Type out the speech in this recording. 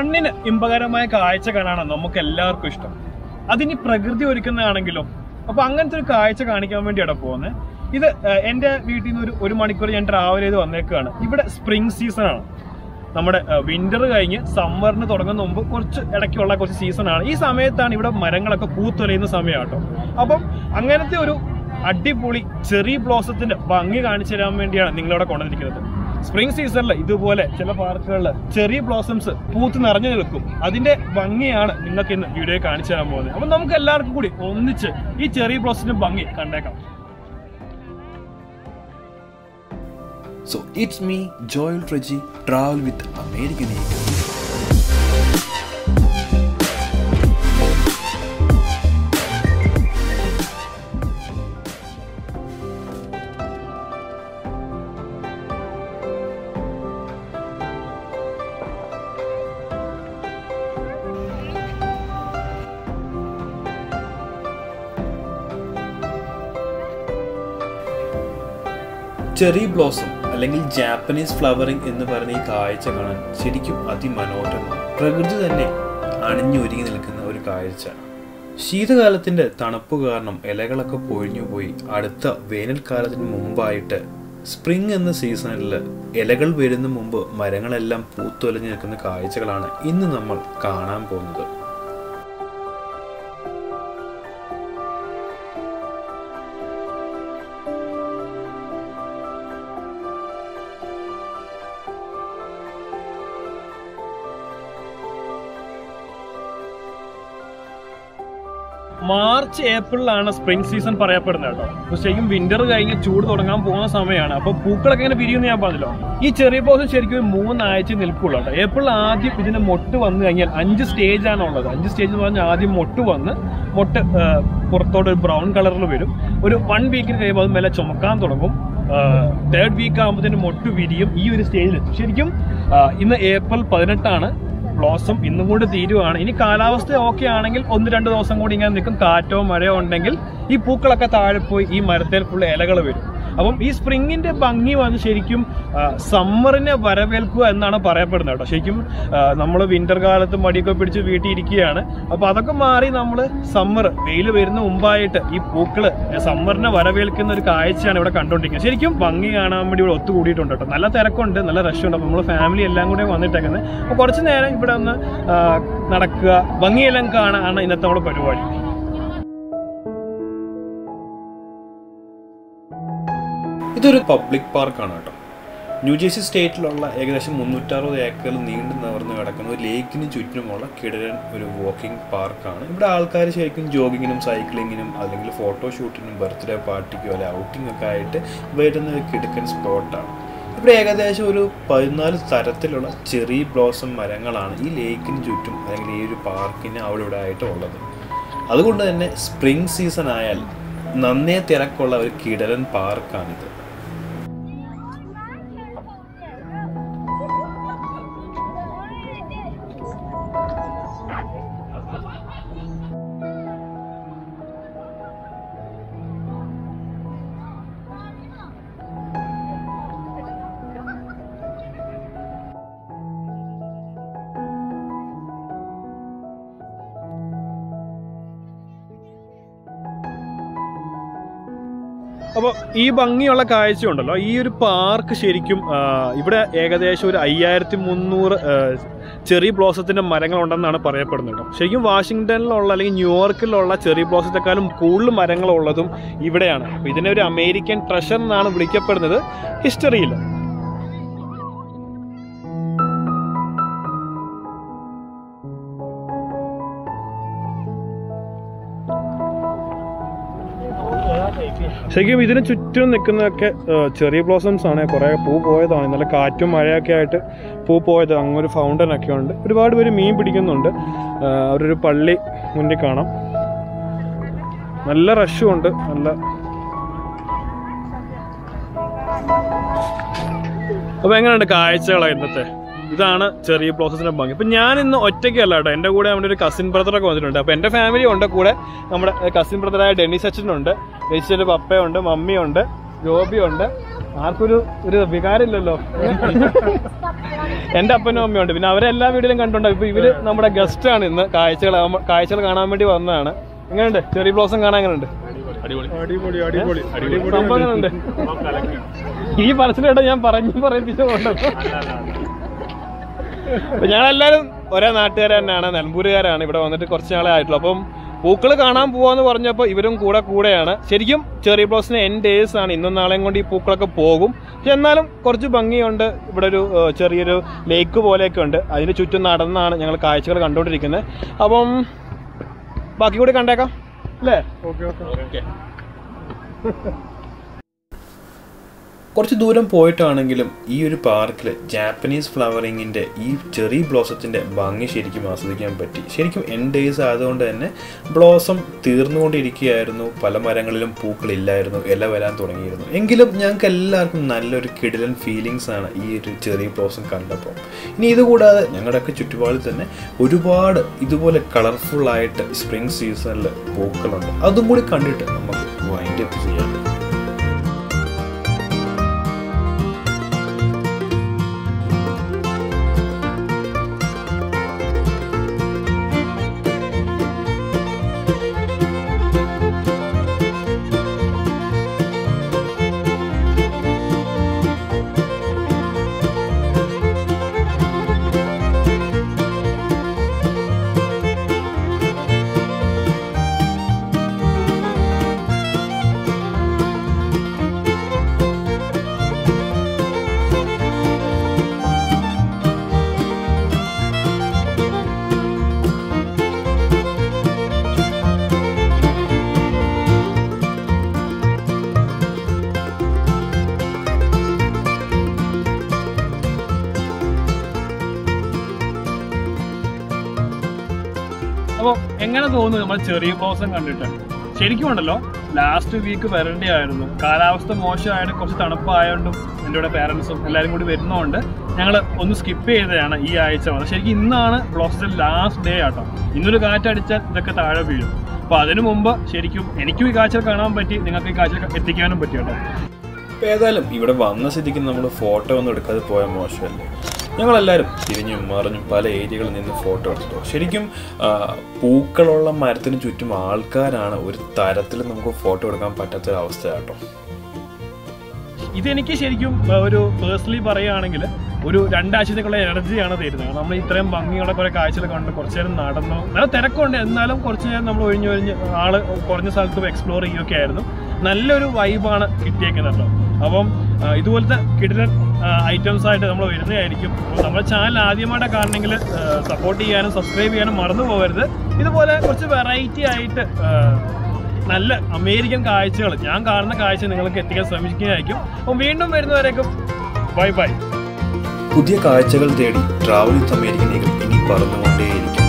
കണ്ണിന് ഇമ്പകരമായ കാഴ്ച കാണാനാണ് നമുക്ക് എല്ലാവർക്കും ഇഷ്ടം അതിനി പ്രകൃതി ഒരുക്കുന്നതാണെങ്കിലോ അപ്പൊ അങ്ങനത്തെ ഒരു കാഴ്ച കാണിക്കാൻ വേണ്ടിയാണ് പോകുന്നത് ഇത് ഏഹ്, എന്റെ വീട്ടിൽ നിന്ന് ഒരു ഒരു മണിക്കൂർ ഞാൻ ട്രാവൽ ചെയ്ത് വന്നേക്കാണ് ഇവിടെ സ്പ്രിംഗ് സീസൺ ആണ് നമ്മുടെ വിന്റർ കഴിഞ്ഞ് സമ്മറിന് തുടങ്ങുന്ന മുമ്പ് കുറച്ച് ഇടയ്ക്കുള്ള കുറച്ച് സീസൺ ആണ് ഈ സമയത്താണ് ഇവിടെ മരങ്ങളൊക്കെ പൂത്തൊലയുന്ന സമയം കേട്ടോ അപ്പം അങ്ങനത്തെ ഒരു അടിപൊളി ചെറി ബ്ലോസത്തിന്റെ ഭംഗി കാണിച്ചു തരാൻ വേണ്ടിയാണ് നിങ്ങളിവിടെ കൊണ്ടുവന്നിരിക്കുന്നത് സ്പ്രിംഗ് സീസണിൽ ഇതുപോലെ ചില പാർക്കുകളിൽ ചെറിയ ബ്ലോസംസ് പൂത്ത് നിറഞ്ഞു നിൽക്കും അതിന്റെ ഭംഗിയാണ് നിങ്ങൾക്ക് ഇന്ന് വീഡിയോ കാണിച്ചു തരാൻ പോകുന്നത് അപ്പം നമുക്ക് എല്ലാവർക്കും കൂടി ഒന്നിച്ച് ഈ ചെറിയ ബ്ലോസത്തിന്റെ ഭംഗി കണ്ടേക്കാം So it's me, Joel Reggie, travel with American Eagle. Cherry blossom അല്ലെങ്കിൽ ജാപ്പനീസ് ഫ്ലവറിംഗ് എന്ന് പറയുന്ന ഈ കാഴ്ച കാണാൻ ശരിക്കും അതിമനോഹരമാണ് പ്രകൃതി തന്നെ അണിഞ്ഞൊരുങ്ങി നിൽക്കുന്ന ഒരു കാഴ്ച ശീതകാലത്തിന്റെ തണുപ്പ് കാരണം ഇലകളൊക്കെ പൊഴിഞ്ഞു പോയി അടുത്ത വേനൽക്കാലത്തിന് മുമ്പായിട്ട് സ്പ്രിംഗ് എന്ന സീസണിൽ ഇലകൾ വരുന്ന മുമ്പ് മരങ്ങളെല്ലാം പൂത്തൊലഞ്ഞു നിൽക്കുന്ന കാഴ്ചകളാണ് ഇന്ന് നമ്മൾ കാണാൻ പോകുന്നത് മാർച്ച് ഏപ്രിലാണ് സ്പ്രിംഗ് സീസൺ പറയപ്പെടുന്നത് കേട്ടോ അപ്പൊ ശരിക്കും വിന്റർ കഴിഞ്ഞ് ചൂട് തുടങ്ങാൻ പോകുന്ന സമയമാണ് അപ്പൊ പൂക്കളൊക്കെ ഇങ്ങനെ പിരിയുന്ന ഞാൻ പറഞ്ഞല്ലോ ഈ ചെറിയ ബ്ലോസം ശരിക്കും ഒരു മൂന്നാഴ്ച നിൽക്കുള്ളൂ കേട്ടോ ഏപ്രിൽ ആദ്യം ഇതിന് മൊട്ട് വന്നു കഴിഞ്ഞാൽ അഞ്ച് സ്റ്റേജ് ആണ് ഉള്ളത് അഞ്ച് സ്റ്റേജ് എന്ന് പറഞ്ഞാൽ ആദ്യം മൊട്ട് വന്ന് മൊട്ട് ആ, പുറത്തോട്ട് ഒരു ബ്രൗൺ കളറിൽ വരും ഒരു വൺ വീക്കിന് കഴിയുമ്പോൾ അത് മെല്ലെ ചുമക്കാൻ തുടങ്ങും തേർഡ് വീക്ക് ആകുമ്പോഴത്തേന് മൊട്ട് വിരിയും ഈ ഒരു സ്റ്റേജിൽ ശരിക്കും ആ, ഇന്ന് ഏപ്രിൽ പതിനെട്ടാണ് ബ്ലോസം ഇന്നും കൂടി തീരുവാണ് ഇനി കാലാവസ്ഥ ഓക്കെ ആണെങ്കിൽ ഒന്ന് രണ്ട് ദിവസം കൂടി ഇങ്ങനെ നിൽക്കും കാറ്റോ മഴയോ ഉണ്ടെങ്കിൽ ഈ പൂക്കളൊക്കെ താഴെ പോയി ഈ മരത്തിൽ ഫുള്ള് ഇലകൾ വരും അപ്പം ഈ സ്പ്രിങ്ങിന്റെ ഭംഗി വന്ന് ശരിക്കും സമ്മറിനെ വരവേൽക്കുക എന്നാണ് പറയപ്പെടുന്നത് കേട്ടോ ശരിക്കും നമ്മൾ വിന്റർ കാലത്ത് മടിയൊക്കെ പിടിച്ച് വീട്ടിൽ ഇരിക്കുകയാണ് അപ്പൊ അതൊക്കെ മാറി നമ്മൾ സമ്മർ വെയിൽ വരുന്ന മുമ്പായിട്ട് ഈ പൂക്കള് സമ്മറിനെ വരവേൽക്കുന്ന ഒരു കാഴ്ചയാണ് ഇവിടെ കണ്ടോണ്ടിരിക്കുന്നത് ശരിക്കും ഭംഗി കാണാൻ വേണ്ടി ഇവിടെ ഒത്തുകൂടിയിട്ടുണ്ട് കേട്ടോ നല്ല തിരക്കുണ്ട് നല്ല റഷ് ഉണ്ട് അപ്പൊ നമ്മൾ ഫാമിലി എല്ലാം കൂടെ വന്നിട്ടേക്കുന്നത് അപ്പൊ കുറച്ച് നേരം ഇവിടെ ഒന്ന് ആ, നടക്കുക ഭംഗിയെല്ലാം കാണാനാണ് ഇന്നത്തെ നമ്മുടെ പരിപാടി ഇതൊരു പബ്ലിക് പാർക്കാണ് കേട്ടോ ന്യൂജേഴ്സി സ്റ്റേറ്റിലുള്ള ഏകദേശം മുന്നൂറ്ററുപത് ഏക്കറിൽ നീണ്ടു നിവർന്ന് കിടക്കുന്ന ഒരു ലേക്കിന് ചുറ്റിനുമുള്ള കിടരൻ ഒരു വാക്കിംഗ് പാർക്കാണ് ഇവിടെ ആൾക്കാർ ശരിക്കും ജോഗിങ്ങിനും സൈക്ലിങ്ങിനും അല്ലെങ്കിൽ ഫോട്ടോഷൂട്ടിനും ബർത്ത്ഡേ പാർട്ടിക്കോ അല്ലെങ്കിൽ ഔട്ടിംഗ് ഒക്കെ ആയിട്ട് വരുന്ന ഒരു കിടക്കൻ സ്പോട്ടാണ് ഇവിടെ ഏകദേശം ഒരു പതിനാല് തരത്തിലുള്ള ചെറി ബ്ലോസം മരങ്ങളാണ് ഈ ലേക്കിന് ചുറ്റും അല്ലെങ്കിൽ ഈ ഒരു പാർക്കിന് അവിടെ ഇവിടെ ആയിട്ട് ഉള്ളത് അതുകൊണ്ട് തന്നെ സ്പ്രിംഗ് സീസൺ ആയാൽ നന്നേ തിരക്കുള്ള ഒരു കിടലൻ പാർക്കാണിത് അപ്പോൾ ഈ ഭംഗിയുള്ള കാഴ്ച ഉണ്ടല്ലോ ഈ ഒരു പാർക്ക് ശരിക്കും ആ, ഇവിടെ ഏകദേശം ഒരു അയ്യായിരത്തി മുന്നൂറ് ചെറി ബ്ലോസത്തിന്റെ മരങ്ങൾ ഉണ്ടെന്നാണ് പറയപ്പെടുന്നത് കേട്ടോ ശരിക്കും വാഷിങ്ടണിലുള്ള അല്ലെങ്കിൽ ന്യൂയോർക്കിലുള്ള ചെറി ബ്ലോസത്തെക്കാളും കൂടുതൽ മരങ്ങളുള്ളതും ഇവിടെയാണ് അപ്പോൾ ഇതിനെ ഒരു അമേരിക്കൻ ട്രഷർ എന്നാണ് വിളിക്കപ്പെടുന്നത് ഹിസ്റ്ററിയിൽ ശരിക്കും ഇതിന് ചുറ്റും നിൽക്കുന്നതൊക്കെ ആ, ചെറിയ ബ്ലോസംസ് ആണ് കുറേ പൂ പോയതാണ് ഇന്നലെ കാറ്റും മഴയൊക്കെ ആയിട്ട് പൂ പോയത് അങ്ങൊരു ഫൗണ്ടൻ ഒക്കെ ഉണ്ട് ഒരുപാട് പേര് മീൻ പിടിക്കുന്നുണ്ട് ആ, അവരൊരു പള്ളി മുന്നിൽ കാണാം നല്ല റഷും ഉണ്ട് നല്ല അപ്പൊ എങ്ങനെയുണ്ട് കാഴ്ചകളാ ഇന്നത്തെ ഇതാണ് ചെറിയ പ്രോസസ്സിന്റെ ഭംഗി ഇപ്പൊ ഞാൻ ഇന്ന് ഒറ്റയ്ക്കല്ല കേട്ടോ എന്റെ കൂടെ നമ്മുടെ ഒരു കസിൻ ബ്രദറൊക്കെ വന്നിട്ടുണ്ട് അപ്പൊ എന്റെ ഫാമിലി ഉണ്ട് കൂടെ നമ്മുടെ കസിൻ ബ്രദറായ ഡെന്നിസ് അച്ഛനുണ്ട് രജിസ്റ്ററിന്റെ പപ്പയുണ്ട് മമ്മിയുണ്ട് ജോബിയുണ്ട് ആർക്കൊരു ഒരു വികാരമില്ലല്ലോ എന്റെ അപ്പനും അമ്മയും ഉണ്ട് പിന്നെ അവരെ എല്ലാ വീഡിയോയിലും കണ്ടുണ്ടാവും ഇപ്പൊ ഇവര് നമ്മുടെ ഗസ്റ്റ് ആണ് ഇന്ന് കാഴ്ചകൾ കാഴ്ചകൾ കാണാൻ വേണ്ടി വന്നതാണ് എങ്ങനെയുണ്ട് ചെറി ബ്ലോസം കാണാൻ എങ്ങനെയുണ്ട് അടിപൊളി അടിപൊളി സംഭവം എങ്ങനെയുണ്ട് ഈ പറച്ചിലേട്ടാ ഞാൻ പറഞ്ഞു പറയിപ്പിച്ചുകൊണ്ട് അപ്പൊ ഞങ്ങളെല്ലാരും ഒരേ നാട്ടുകാർ തന്നെയാണ് നിലമ്പൂരുകാരാണ് ഇവിടെ വന്നിട്ട് കുറച്ച് നാളെ ആയിട്ടുള്ളൂ അപ്പം പൂക്കൾ കാണാൻ പോവാന്ന് പറഞ്ഞപ്പോൾ ഇവരും കൂടെ കൂടെയാണ് ശരിക്കും ചെറിയ ബ്ലോസിന് എൻ ഡേയ്സ് ആണ് ഇന്നും നാളെയും കൊണ്ട് ഈ പൂക്കളൊക്കെ പോകും പക്ഷെ എന്നാലും കുറച്ച് ഭംഗിയുണ്ട് ഇവിടെ ഒരു ഏഹ്, ചെറിയൊരു ലേക്ക് പോലെയൊക്കെ ഉണ്ട് അതിന് ചുറ്റും നടന്നാണ് ഞങ്ങൾ കാഴ്ചകൾ കണ്ടുകൊണ്ടിരിക്കുന്നത് അപ്പം ബാക്കി കൂടി കണ്ടേക്കാം അല്ലേ ഓക്കെ ഓക്കെ കുറച്ച് ദൂരം പോയിട്ടാണെങ്കിലും ഈ ഒരു പാർക്കിൽ ജാപ്പനീസ് ഫ്ലവറിങ്ങിൻ്റെ ഈ ചെറി ബ്ലോസത്തിൻ്റെ ഭംഗി ശരിക്കും ആസ്വദിക്കാൻ പറ്റി ശരിക്കും എൻ ഡേയ്സ് ആയതുകൊണ്ട് തന്നെ ബ്ലോസം തീർന്നുകൊണ്ടിരിക്കുകയായിരുന്നു പല മരങ്ങളിലും പൂക്കളില്ലായിരുന്നു ഇല വരാൻ തുടങ്ങിയിരുന്നു എങ്കിലും ഞങ്ങൾക്ക് എല്ലാവർക്കും നല്ലൊരു കിടിലൻ ഫീലിങ്സ് ആണ് ഈ ഒരു ചെറിയ ബ്ലോസം കണ്ടപ്പോൾ ഇനി ഇതുകൂടാതെ ഞങ്ങളുടെയൊക്കെ ചുറ്റുപാടിൽ തന്നെ ഒരുപാട് ഇതുപോലെ കളർഫുൾ ആയിട്ട് സ്പ്രിംഗ് സീസണിൽ പൂക്കളുണ്ട് അതും കൂടി കണ്ടിട്ട് നമുക്ക് വൈൻഡ് അപ്പ് ചെയ്യാം അപ്പൊ എങ്ങനെ തോന്നുന്നു നമ്മൾ ചെറിയ ബ്ലോസം കണ്ടിട്ട് ശരിക്കും ഉണ്ടല്ലോ ലാസ്റ്റ് വീക്ക് വരേണ്ടതായിരുന്നു കാലാവസ്ഥ മോശമായിട്ട് കുറച്ച് തണുപ്പായതുകൊണ്ടും എൻ്റെ കൂടെ പേരൻസും എല്ലാവരും കൂടി വരുന്നതുകൊണ്ട് ഞങ്ങൾ ഒന്ന് സ്കിപ്പ് ചെയ്തതാണ് ഈ ആഴ്ച വന്നത് ശരിക്കും ഇന്നാണ് ബ്ലോസത്തിന്റെ ലാസ്റ്റ് ഡേ ആട്ടോ ഇന്നൊരു കാറ്റടിച്ചാൽ ഇതൊക്കെ താഴെ വീഴും അപ്പൊ അതിനു മുമ്പ് ശരിക്കും എനിക്കും ഈ കാഴ്ച കാണാൻ പറ്റി നിങ്ങൾക്ക് ഈ കാഴ്ച എത്തിക്കാനും പറ്റി കേട്ടോ ഇപ്പം ഏതായാലും ഇവിടെ വന്ന സ്ഥിതിക്ക് നമ്മൾ ഫോട്ടോ ഒന്നും എടുക്കാതെ പോയാൽ മോശമല്ലേ ഞങ്ങളെല്ലാവരും തിരിഞ്ഞും മറിഞ്ഞും പല ഏരിയകളിൽ നിന്ന് ഫോട്ടോ എടുത്തു ശരിക്കും ആ, പൂക്കളുള്ള മരത്തിന് ചുറ്റും ആൾക്കാരാണ് ഒരു തരത്തിൽ നമുക്ക് ഫോട്ടോ എടുക്കാൻ പറ്റാത്തൊരവസ്ഥ കേട്ടോ ഇതെനിക്ക് ശരിക്കും ആ, ഒരു പേഴ്സണലി പറയുകയാണെങ്കിൽ ഒരു രണ്ടാഴ്ചത്തേക്കുള്ള എനർജിയാണ് തരുന്നത് നമ്മൾ ഇത്രയും ഭംഗിയുള്ള കുറെ കാഴ്ചകൾ കണ്ട് കുറച്ച് നേരം നടന്നു നല്ല തിരക്കുണ്ട് എന്നാലും കുറച്ച് നേരം നമ്മൾ ഒഴിഞ്ഞു ഒഴിഞ്ഞ് ആള് കുറഞ്ഞ സ്ഥലത്ത് എക്സ്പ്ലോർ ചെയ്യുകയൊക്കെ ആയിരുന്നു നല്ലൊരു വൈബാണ് കിട്ടിയേക്കുന്നത് കേട്ടോ അപ്പം ആ, ഇതുപോലത്തെ കിടിലൻ ഐറ്റംസ് ആയിട്ട് നമ്മൾ വരുന്നതായിരിക്കും അപ്പോൾ നമ്മുടെ ചാനൽ ആദ്യമായിട്ട് കാണണമെങ്കിൽ സപ്പോർട്ട് ചെയ്യാനും സബ്സ്ക്രൈബ് ചെയ്യാനും മറന്നു പോകരുത് ഇതുപോലെ കുറച്ച് വെറൈറ്റി ആയിട്ട് ആ, നല്ല അമേരിക്കൻ കാഴ്ചകൾ ഞാൻ കാണുന്ന കാഴ്ച നിങ്ങൾക്ക് എത്തിക്കാൻ ശ്രമിക്കുന്നതായിരിക്കും അപ്പം വീണ്ടും വരുന്നവരേക്കും ബൈ ബൈ പുതിയ കാഴ്ചകൾ തേടി ട്രാവൽ വിത്ത് അമേരിക്കൻ ഇനി പറന്നുകൊണ്ടേയിരിക്കും